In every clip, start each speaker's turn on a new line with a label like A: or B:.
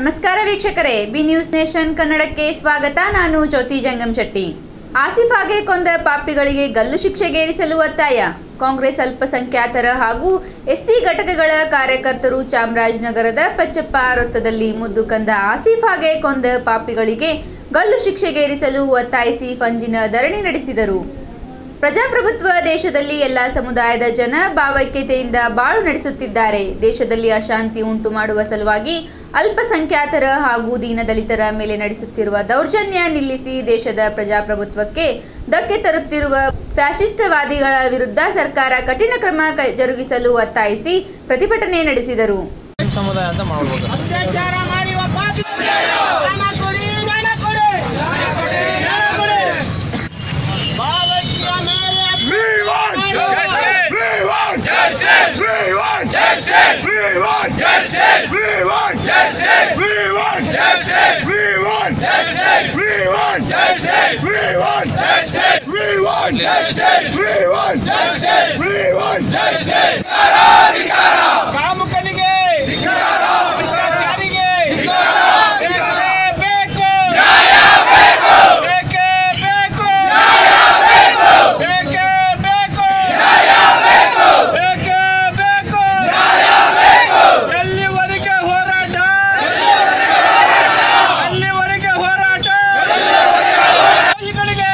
A: ನಮಸ್ಕಾರ ವೀಕ್ಷಕರೇ B news nation ಕನ್ನಡಕ್ಕೆ ಸ್ವಾಗತ ನಾನು ಜ್ಯೋತಿ ಜಂಗಮ್ ಶೆಟ್ಟಿ ಆಸಿಫಾಗೆ ಕೊಂದ ಪಾಪಿಗಳಿಗೆ ಗಲ್ಲು ಶಿಕ್ಷೆಗೇರಿಸಲು ಒತ್ತಾಯ ಕಾಂಗ್ರೆಸ್ ಅಲ್ಪಸಂಖ್ಯಾತರ ಹಾಗೂ ಎಸ್ಸಿ ಘಟಕಗಳ ಕಾರ್ಯಕರ್ತರು ಚಾಮರಾಜನಗರದ ಪಚ್ಚಪ್ಪ ವೃತ್ತದಲ್ಲಿ ಮುದ್ದು ಕಂದ ಆಸಿಫಾಗೆ ಕೊಂದ ಪಾಪಿಗಳಿಗೆ ಗಲ್ಲು ಶಿಕ್ಷೆಗೇರಿಸಲು ಒತ್ತಾಯಿಸಿ ಪಂಜಿನ ಧರಣಿ ನಡೆಸಿದರು ಪ್ರಜಾಪ್ರಭುತ್ವ ದೇಶದಲ್ಲಿ ಎಲ್ಲ ಸಮುದಾಯದ ಜನ ಭಾವೈಕ್ಯತೆಯಿಂದ ಬಾಳು ನಡೆಸುತ್ತಿದ್ದಾರೆ ದೇಶದಲ್ಲಿ ಅಶಾಂತಿ ಉಂಟು ಮಾಡುವ ಸಲುವಾಗಿ ಅಲ್ಪಸಂಖ್ಯಾತರ ಹಾಗೂ ದೀನದಲಿತರ ಮೇಲೆ ನಡೆಸುತ್ತಿರುವ ದೌರ್ಜನ್ಯ ನಿಲ್ಲಿಸಿ ದೇಶದ ಪ್ರಜಾಪ್ರಭುತ್ವಕ್ಕೆ ಧಕ್ಕೆ ತರುತ್ತಿರುವ ಫ್ಯಾಸಿಸ್ಟವಾದಿಗಳ ವಿರುದ್ಧ ಸರ್ಕಾರ ಕಠಿಣ ಕ್ರಮ ಕೈ- ಜರುಗಿಸಲು ಒತ್ತಾಯಿಸಿ ಪ್ರತಿಭಟನೆ ನಡೆಸಿದರು
B: ಮುಸ್ಲಿಂ ಸಮುದಾಯ ಅಂತ ಮಾಡ್ಬೋದು
C: ಅತ್ಯಾಚಾರ ಮಾಡುವ ಪಾಪಿ ಹಣ ಕೊಡಿ ಹಣ ಕೊಡಿ ಹಣ ಕೊಡಿ ಬಾಲಕಿಯ ಮೇಲೆ
D: We want
C: ಅತ್ಯಾಚಾರ
D: justice! We want justice! We want justice! We want justice! We want justice! We want justice! We want justice! We want justice! We want justice! We want justice! We want justice!
C: ಕಾಮುಕನಿಗೆ ಅತ್ಯಾಚಾರಿಗೆ ಬೇಕೇ ಬೇಕು ಬೇಕೇ ಬೇಕು ಬೇಕೇ ಬೇಕು ಬೇಕೇ ಬೇಕು ಎಲ್ಲಿವರೆಗೆ ಹೋರಾಟ ಎಲ್ಲಿವರೆಗೆ ಹೋರಾಟ ದ್ರೋಹಿಗಳಿಗೆ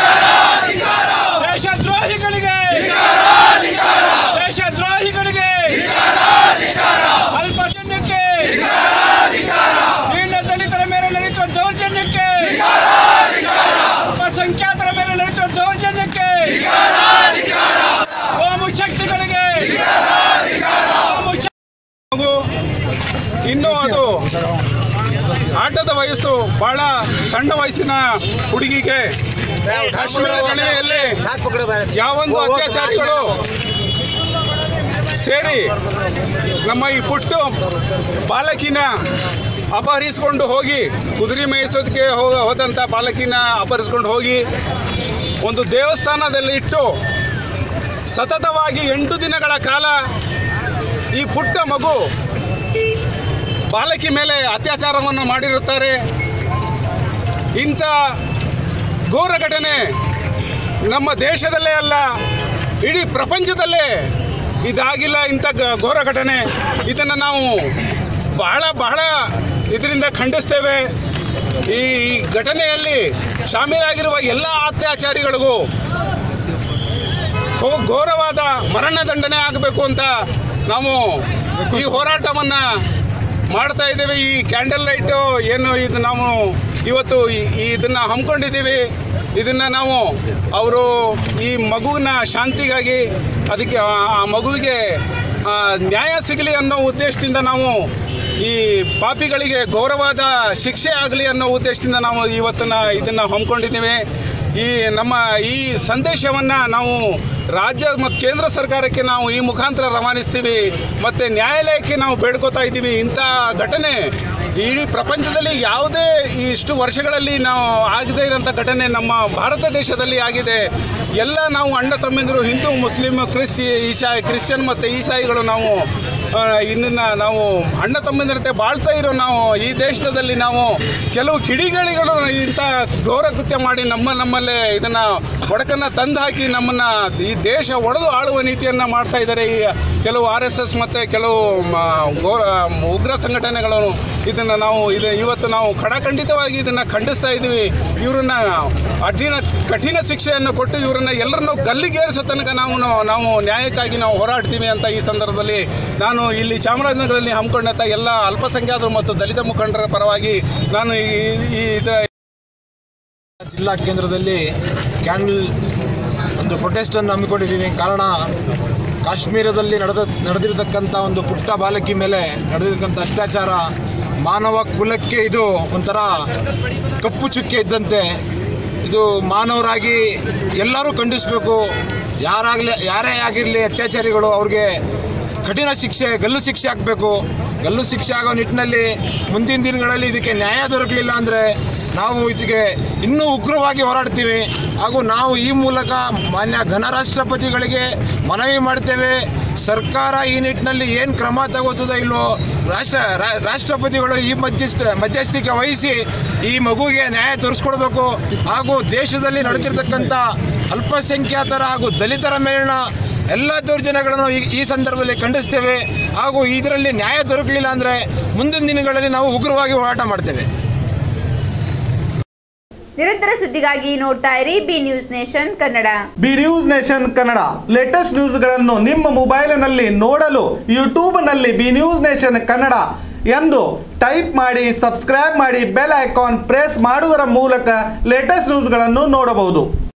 C: ದೇಶದ್ರೋಹಿಗಳಿಗೆ ದೇಶದ್ರೋಹಿಗಳಿಗೆ ಅಲ್ಪಸಂಖ್ಯಕ್ಕೆ ದೀನ ದಲಿತರ ಮೇಲೆ ನಡೆಯುವ ದೌರ್ಜನ್ಯಕ್ಕೆ ಅಲ್ಪಸಂಖ್ಯಾತರ ಮೇಲೆ ನಡೆಯುವ ದೌರ್ಜನ್ಯಕ್ಕೆ ಕೋಮು ಶಕ್ತಿಗಳಿಗೆ ಕೋಮು ಶಕ್ತಿ-
E: ಹಾಗೂ ಇನ್ನೂ ಅದು ಆಟದ ವಯಸ್ಸು ಬಹಳ ಸಣ್ಣ ವಯಸ್ಸಿನ ಹುಡುಗಿಗೆ ಕಾಶ್ಮೀರ ಕಣಿವೆಯಲ್ಲಿ ಯಾವೊಂದು ಅತ್ಯಾಚಾರಿಗಳು ಸೇರಿ ನಮ್ಮ ಈ ಪುಟ್ಟು ಬಾಲಕಿನ ಅಪಹರಿಸಿಕೊಂಡು ಹೋಗಿ ಕುದುರೆ ಮೇಯಿಸೋದಕ್ಕೆ ಹೋಗ ಹೋದಂಥ ಬಾಲಕಿನ ಅಪಹರಿಸ್ಕೊಂಡು ಹೋಗಿ ಒಂದು ದೇವಸ್ಥಾನದಲ್ಲಿ ಇಟ್ಟು ಸತತವಾಗಿ ಎಂಟು ದಿನಗಳ ಕಾಲ ಈ ಪುಟ್ಟ ಮಗು ಬಾಲಕಿ ಮೇಲೆ ಅತ್ಯಾಚಾರವನ್ನು ಮಾಡಿರುತ್ತಾರೆ ಇಂಥ ಘೋರ ಘಟನೆ ನಮ್ಮ ದೇಶದಲ್ಲೇ ಅಲ್ಲ ಇಡೀ ಪ್ರಪಂಚದಲ್ಲೇ ಇದಾಗಿಲ್ಲ ಇಂಥ ಗ- ಘೋರ ಘಟನೆ ಇದನ್ನು ನಾವು ಬಹಳ ಬಹಳ ಇದರಿಂದ ಖಂಡಿಸ್ತೇವೆ ಈ ಈ ಘಟನೆಯಲ್ಲಿ ಶಾಮೀಲಾಗಿರುವ ಎಲ್ಲ ಅತ್ಯಾಚಾರಿಗಳಿಗೂ ಘೋ- ಘೋರವಾದ ಮರಣದಂಡನೆ ಆಗಬೇಕು ಅಂತ ನಾವು ಈ ಹೋರಾಟವನ್ನು ಮಾಡ್ತಾ ಇದ್ದೇವೆ ಈ ಕ್ಯಾಂಡಲ್ ಲೈಟು ಏನು ಇದು ನಾವು ಇವತ್ತು ಈ- ಈ ಇದನ್ನು ಹಮ್ಮಿಕೊಂಡಿದ್ದೀವಿ ಇದನ್ನು ನಾವು ಅವರು ಈ ಮಗುವಿನ ಶಾಂತಿಗಾಗಿ ಅದಕ್ಕೆ ಆ- ಆ ಮಗುವಿಗೆ ಆ, ನ್ಯಾಯ ಸಿಗಲಿ ಅನ್ನೋ ಉದ್ದೇಶದಿಂದ ನಾವು ಈ ಪಾಪಿಗಳಿಗೆ ಗೌರವಾದ ಶಿಕ್ಷೆ ಆಗಲಿ ಅನ್ನೋ ಉದ್ದೇಶದಿಂದ ನಾವು ಇವತ್ತನ್ನ ಇದನ್ನು ಹಮ್ಮಿಕೊಂಡಿದ್ದೀವಿ ಈ ನಮ್ಮ ಈ ಸಂದೇಶವನ್ನು ನಾವು ರಾಜ್ಯ ಮತ್ತು ಕೇಂದ್ರ ಸರ್ಕಾರಕ್ಕೆ ನಾವು ಈ ಮುಖಾಂತರ ರವಾನಿಸ್ತೀವಿ ಮತ್ತು ನ್ಯಾಯಾಲಯಕ್ಕೆ ನಾವು ಬೇಡ್ಕೋತಾ ಇದ್ದೀವಿ ಇಂಥ ಘಟನೆ ಇಡೀ ಪ್ರಪಂಚದಲ್ಲಿ ಯಾವುದೇ ಈ ಇಷ್ಟು ವರ್ಷಗಳಲ್ಲಿ ನಾವು ಆಗದೇ ಇರೋಂಥ ಘಟನೆ ನಮ್ಮ ಭಾರತ ದೇಶದಲ್ಲಿ ಆಗಿದೆ ಎಲ್ಲ ನಾವು ಅಣ್ಣ ತಮ್ಮಿಂದರು ಹಿಂದೂ ಮುಸ್ಲಿಂ ಕ್ರಿಸ್ ಈಶಾ ಕ್ರಿಶ್ಚಿಯನ್ ಮತ್ತು ಈಸಾಯಿಗಳು ನಾವು ಆ, ಇನ್ನನ್ನ ನಾವು ಅಣ್ಣ ತಮ್ಮಂದಿರಂತೆ ಬಾಳ್ತಾ ಇರೋ ನಾವು ಈ ದೇಶದಲ್ಲಿ ನಾವು ಕೆಲವು ಕಿಡಿಗಳಿಗಳು ಇಂಥ ಘೋರ ಕೃತ್ಯ ಮಾಡಿ ನಮ್ಮ ನಮ್ಮಲ್ಲೇ ಇದನ್ನು ಒಡಕನ್ನು ತಂದು ಹಾಕಿ ನಮ್ಮನ್ನು ಈ ದೇಶ ಒಡೆದು ಆಳುವ ನೀತಿಯನ್ನು ಮಾಡ್ತಾ ಇದ್ದಾರೆ ಈ ಕೆಲವು ಆರ್ ಎಸ್ ಎಸ್ ಮತ್ತು ಕೆಲವು ಮ, ಘೋರ ಉಗ್ರ ಸಂಘಟನೆಗಳು ಇದನ್ನು ನಾವು ಇದು ಇವತ್ತು ನಾವು ಖಡಖಂಡಿತವಾಗಿ ಇದನ್ನು ಖಂಡಿಸ್ತಾ ಇದ್ದೀವಿ ಇವರನ್ನ ಅಧೀನ ಕಠಿಣ ಶಿಕ್ಷೆಯನ್ನು ಕೊಟ್ಟು ಇವರನ್ನ ಎಲ್ಲರನ್ನೂ ಗಲ್ಲಿಗೇರಿಸೋ ತನಕ ನಾವು ನಾವು- ನಾವು ನ್ಯಾಯಕ್ಕಾಗಿ ನಾವು ಹೋರಾಡ್ತೀವಿ ಅಂತ ಈ ಸಂದರ್ಭದಲ್ಲಿ ನಾನು ಇಲ್ಲಿ ಚಾಮರಾಜನಗರದಲ್ಲಿ ಹಮ್ಮಿಕೊಂಡಂಥ ಎಲ್ಲ ಅಲ್ಪಸಂಖ್ಯಾತರು ಮತ್ತು ದಲಿತ ಮುಖಂಡರ ಪರವಾಗಿ ನಾನು ಈ ಈ ಇದರ
F: ಜಿಲ್ಲಾ ಕೇಂದ್ರದಲ್ಲಿ ಕ್ಯಾಂಡಲ್ ಒಂದು ಪ್ರೊಟೆಸ್ಟನ್ನು ಹಮ್ಮಿಕೊಂಡಿದ್ದೀವಿ ಕಾರಣ ಕಾಶ್ಮೀರದಲ್ಲಿ ನಡೆದ ನಡೆದಿರತಕ್ಕಂಥ ಒಂದು ಪುಟ್ಟ ಬಾಲಕಿ ಮೇಲೆ ನಡೆದಿರ್ತಕ್ಕಂಥ ಅತ್ಯಾಚಾರ ಮಾನವ ಕುಲಕ್ಕೆ ಇದು ಒಂಥರ ಕಪ್ಪು ಚುಕ್ಕೆ ಇದ್ದಂತೆ ಇದು ಮಾನವರಾಗಿ ಎಲ್ಲರೂ ಖಂಡಿಸಬೇಕು ಯಾರಾಗಲಿ ಯಾರೇ ಆಗಿರಲಿ ಅತ್ಯಾಚಾರಿಗಳು ಅವ್ರಿಗೆ ಕಠಿಣ ಶಿಕ್ಷೆ ಗಲ್ಲು ಶಿಕ್ಷೆ ಆಗಬೇಕು ಗಲ್ಲು ಶಿಕ್ಷೆ ಆಗೋ ನಿಟ್ಟಿನಲ್ಲಿ ಮುಂದಿನ ದಿನಗಳಲ್ಲಿ ಇದಕ್ಕೆ ನ್ಯಾಯ ದೊರಕಲಿಲ್ಲ ಅಂದರೆ ನಾವು ಇದಕ್ಕೆ ಇನ್ನೂ ಉಗ್ರವಾಗಿ ಹೋರಾಡ್ತೀವಿ ಹಾಗೂ ನಾವು ಈ ಮೂಲಕ ಮಾನ್ಯ ಘನರಾಷ್ಟ್ರಪತಿಗಳಿಗೆ ಮನವಿ ಮಾಡ್ತೇವೆ ಸರ್ಕಾರ ಈ ನಿಟ್ಟಿನಲ್ಲಿ ಏನು ಕ್ರಮ ತಗೋತದೋ ಇಲ್ವೋ ರಾಷ್ಟ್ರ ರಾ- ರಾಷ್ಟ್ರಪತಿಗಳು ಈ ಮಧ್ಯಸ್ಥ ಮಧ್ಯಸ್ಥಿಕೆ ವಹಿಸಿ ಈ ಮಗುವಿಗೆ ನ್ಯಾಯ ತೋರಿಸ್ಕೊಡ್ಬೇಕು ಹಾಗೂ ದೇಶದಲ್ಲಿ ನಡೆದಿರ್ತಕ್ಕಂಥ ಅಲ್ಪಸಂಖ್ಯಾತರ ಹಾಗೂ ದಲಿತರ ಮೇಲಿನ ಎಲ್ಲ ದೌರ್ಜನ್ಯಗಳನ್ನು ಈ ಈ ಸಂದರ್ಭದಲ್ಲಿ ಖಂಡಿಸ್ತೇವೆ ಹಾಗೂ ಇದರಲ್ಲಿ ನ್ಯಾಯ ದೊರಕಲಿಲ್ಲ ಅಂದರೆ ಮುಂದಿನ ದಿನಗಳಲ್ಲಿ ನಾವು ಉಗ್ರವಾಗಿ ಹೋರಾಟ ಮಾಡ್ತೇವೆ
A: ನಿರಂತರ ಸುದ್ದಿಗಾಗಿ ನೋಡ್ತಾ ಇರಿ B news nation Kannada
G: B news nation Kannada latest ನ್ಯೂಸ್ಗಳನ್ನು ನಿಮ್ಮ ಮೊಬೈಲಿನಲ್ಲಿ ನೋಡಲು ಯೂಟ್ಯೂಬ್ನಲ್ಲಿ ಬಿ ನ್ಯೂಸ್ ನೇಷನ್ ಕನ್ನಡ ಎಂದು ಟೈಪ್ ಮಾಡಿ ಸಬ್ಸ್ಕ್ರೈಬ್ ಮಾಡಿ ಬೆಲ್ ಐಕಾನ್ ಪ್ರೆಸ್ ಮಾಡುವುದರ ಮೂಲಕ ಲೇಟೆಸ್ಟ್ ನ್ಯೂಸ್ಗಳನ್ನು ನೋಡಬಹುದು